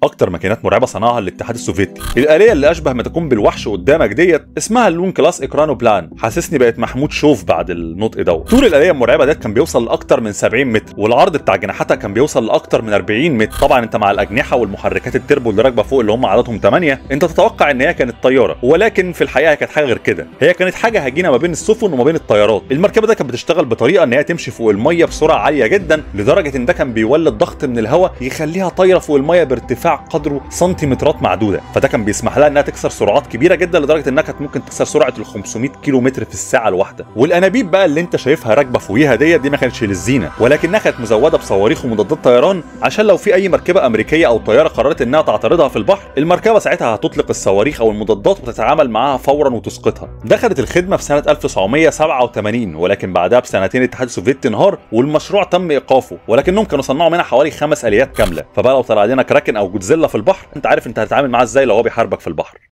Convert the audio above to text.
اكتر ماكينات مرعبه صنعها الاتحاد السوفيتي الاليه اللي اشبه ما تكون بالوحش قدامك ديت اسمها اللون كلاس اكرانو بلان حاسسني بقت محمود شوف بعد النطق دوت طول الاليه المرعبه ديت كان بيوصل لاكتر من 70 متر والعرض بتاع جناحاتها كان بيوصل لاكتر من 40 متر طبعا انت مع الاجنحه والمحركات التربو اللي راكبه فوق اللي هم عددهم 8 انت تتوقع ان هي كانت طياره ولكن في الحقيقه هي كانت حاجه غير كده هي كانت حاجه هجينه ما بين السفن وما بين الطيارات المركبه ده كانت بتشتغل بطريقه ان هي تمشي فوق الميه بسرعه عاليه جدا لدرجه ان ده كان بيولد ضغط من الهواء يخليها طايره فوق الميه بارتفاع قدره سنتيمترات معدوده فده كان بيسمح لها انها تكسر سرعات كبيره جدا لدرجه انها كانت ممكن تكسر سرعه ال 500 كيلو متر في الساعه الواحده والانابيب بقى اللي انت شايفها راكبه فوقيها ديت دي ما كانتش للزينه ولكنها كانت مزوده بصواريخ ومضادات طيران عشان لو في اي مركبه امريكيه او طياره قررت انها تعترضها في البحر المركبه ساعتها هتطلق الصواريخ او المضادات وتتعامل معاها فورا وتسقطها دخلت الخدمه في سنه 1987 ولكن بعدها بسنتين الاتحاد السوفيتي انهار والمشروع تم ايقافه ولكنهم كانوا صنعوا منها حوالي خمس اليات كامله فبقى لو طلع علينا كراكن او جودزيلا في البحر انت عارف انت هتتعامل معاه ازاي لو هو بيحاربك في البحر